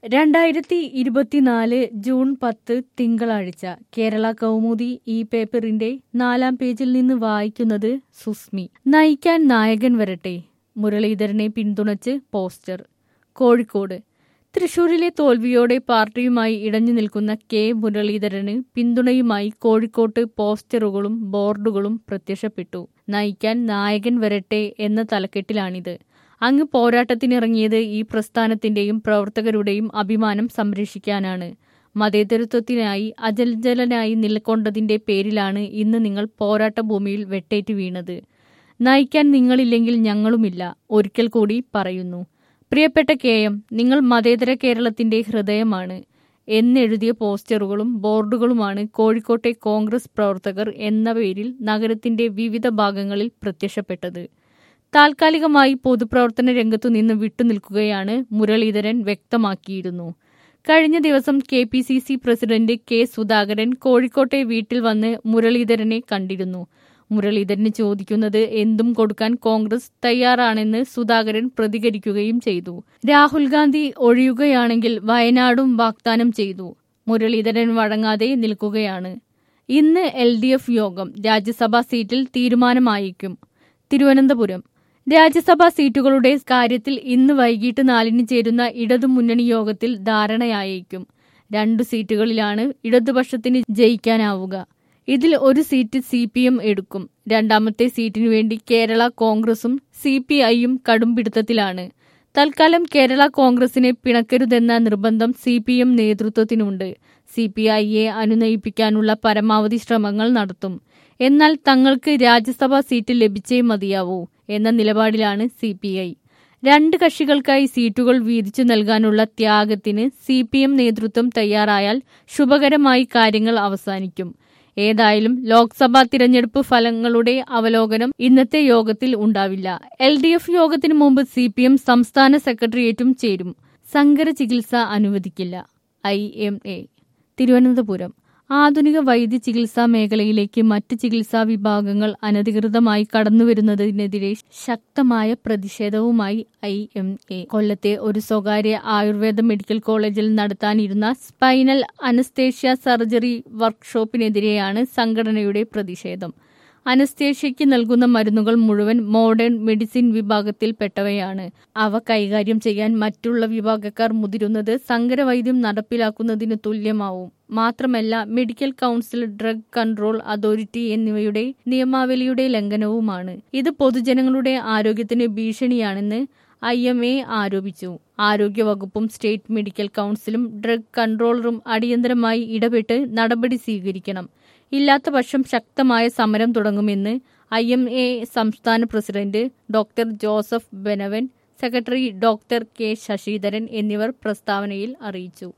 രണ്ടായിരത്തി ഇരുപത്തിനാല് ജൂൺ പത്ത് തിങ്കളാഴ്ച കേരള കൗമുദി ഈ പേപ്പറിന്റെ നാലാം പേജിൽ നിന്ന് വായിക്കുന്നത് സുസ്മി നയിക്കാൻ നായകൻ വരട്ടെ മുരളീധരനെ പിന്തുണച്ച് പോസ്റ്റർ കോഴിക്കോട് തൃശൂരിലെ തോൽവിയോടെ പാർട്ടിയുമായി ഇടഞ്ഞു നിൽക്കുന്ന കെ മുരളീധരന് പിന്തുണയുമായി കോഴിക്കോട്ട് പോസ്റ്ററുകളും ബോർഡുകളും പ്രത്യക്ഷപ്പെട്ടു നയിക്കാൻ നായകൻ വരട്ടെ എന്ന തലക്കെട്ടിലാണിത് അങ്ങ് പോരാട്ടത്തിനിറങ്ങിയത് ഈ പ്രസ്ഥാനത്തിന്റെയും പ്രവർത്തകരുടെയും അഭിമാനം സംരക്ഷിക്കാനാണ് മതേതരത്വത്തിനായി അജൽജലനായി നിലകൊണ്ടതിന്റെ പേരിലാണ് ഇന്ന് നിങ്ങൾ പോരാട്ട ഭൂമിയിൽ വെട്ടേറ്റ് വീണത് നയിക്കാൻ നിങ്ങളില്ലെങ്കിൽ ഞങ്ങളുമില്ല ഒരിക്കൽ കൂടി പറയുന്നു പ്രിയപ്പെട്ട കെ എം നിങ്ങൾ മതേതര കേരളത്തിന്റെ ഹൃദയമാണ് എന്നെഴുതിയ പോസ്റ്ററുകളും ബോർഡുകളുമാണ് കോഴിക്കോട്ടെ കോൺഗ്രസ് പ്രവർത്തകർ എന്ന പേരിൽ നഗരത്തിന്റെ വിവിധ ഭാഗങ്ങളിൽ പ്രത്യക്ഷപ്പെട്ടത് താൽക്കാലികമായി പൊതുപ്രവർത്തന രംഗത്തു നിന്ന് വിട്ടുനിൽക്കുകയാണ് മുരളീധരൻ വ്യക്തമാക്കിയിരുന്നു കഴിഞ്ഞ ദിവസം K P C C president K Sudhakaran കോഴിക്കോട്ടെ വീട്ടിൽ വന്ന് മുരളീധരനെ കണ്ടിരുന്നു മുരളീധരന് ചോദിക്കുന്നത് എന്തും കൊടുക്കാൻ കോൺഗ്രസ് തയ്യാറാണെന്ന് സുധാകരൻ പ്രതികരിക്കുകയും ചെയ്തു രാഹുൽ ഗാന്ധി ഒഴിയുകയാണെങ്കിൽ വയനാടും വാഗ്ദാനം ചെയ്തു മുരളീധരൻ വഴങ്ങാതെ നിൽക്കുകയാണ് ഇന്ന് എൽ ഡി എഫ് യോഗം രാജ്യസഭാ സീറ്റിൽ തീരുമാനമായേക്കും തിരുവനന്തപുരം രാജ്യസഭാ സീറ്റുകളുടെ കാര്യത്തിൽ ഇന്ന് വൈകിട്ട് നാലിന് ചേരുന്ന ഇടതുമുന്നണി യോഗത്തിൽ ധാരണയായേക്കും രണ്ടു സീറ്റുകളിലാണ് ഇടതുപക്ഷത്തിന് ജയിക്കാനാവുക ഇതിൽ ഒരു സീറ്റ് സി പി എം എടുക്കും രണ്ടാമത്തെ സീറ്റിനു വേണ്ടി കേരള കോൺഗ്രസും സി പി ഐയും കടുംപിടുത്തത്തിലാണ് തൽക്കാലം കേരള കോൺഗ്രസിനെ പിണക്കരുതെന്ന നിർബന്ധം സി പി എം നേതൃത്വത്തിനുണ്ട് സി പി ഐയെ അനുനയിപ്പിക്കാനുള്ള പരമാവധി ശ്രമങ്ങൾ നടത്തും എന്നാൽ തങ്ങൾക്ക് രാജ്യസഭാ സീറ്റ് ലഭിച്ചേ മതിയാവൂ എന്ന നിലപാടിലാണ് സി പി ഐ രണ്ട് കക്ഷികൾക്കായി സീറ്റുകൾ വീതിച്ചു നൽകാനുള്ള ത്യാഗത്തിന് സി പി എം നേതൃത്വം തയ്യാറായാൽ ശുഭകരമായി കാര്യങ്ങൾ അവസാനിക്കും ഏതായാലും ലോക്സഭാ തിരഞ്ഞെടുപ്പ് ഫലങ്ങളുടെ അവലോകനം ഇന്നത്തെ യോഗത്തിൽ ഉണ്ടാവില്ല എൽ ഡി എഫ് യോഗത്തിന് മുമ്പ് സി പി എം സംസ്ഥാന സെക്രട്ടേറിയറ്റും ചേരും സങ്കര ചികിത്സ അനുവദിക്കില്ല ഐ എം എ തിരുവനന്തപുരം ആധുനിക വൈദ്യ ചികിത്സാ മേഖലയിലേക്ക് മറ്റ് ചികിത്സാ വിഭാഗങ്ങൾ അനധികൃതമായി കടന്നുവരുന്നതിനെതിരെ ശക്തമായ പ്രതിഷേധവുമായി ഐ എം എ കൊല്ലത്തെ ഒരു സ്വകാര്യ ആയുർവേദ മെഡിക്കൽ കോളേജിൽ നടത്താനിരുന്ന സ്പൈനൽ അനസ്തേഷ്യ സർജറി വർക്ക്ഷോപ്പിനെതിരെയാണ് സംഘടനയുടെ പ്രതിഷേധം അനസ്തേഷ്യയ്ക്ക് നൽകുന്ന മരുന്നുകൾ മുഴുവൻ മോഡേൺ മെഡിസിൻ വിഭാഗത്തിൽപ്പെട്ടവയാണ് അവ കൈകാര്യം ചെയ്യാൻ മറ്റുള്ള വിഭാഗക്കാർ മുതിരുന്നത് സങ്കരവൈദ്യം നടപ്പിലാക്കുന്നതിന് തുല്യമാവും മാത്രമല്ല medical council drug control authority എന്നിവയുടെ നിയമാവലിയുടെ ലംഘനവുമാണ് ഇത് പൊതുജനങ്ങളുടെ ആരോഗ്യത്തിന് ഭീഷണിയാണെന്ന് ഐ എം എ ആരോപിച്ചു ആരോഗ്യവകുപ്പും സ്റ്റേറ്റ് മെഡിക്കൽ കൗൺസിലും ഡ്രഗ് കൺട്രോളറും അടിയന്തരമായി ഇടപെട്ട് നടപടി സ്വീകരിക്കണം ഇല്ലാത്ത പക്ഷം ശക്തമായ സമരം തുടങ്ങുമെന്ന് ഐ എം എ സംസ്ഥാന president doctor Joseph Benavan secretary doctor K Sasidharan എന്നിവർ പ്രസ്താവനയിൽ അറിയിച്ചു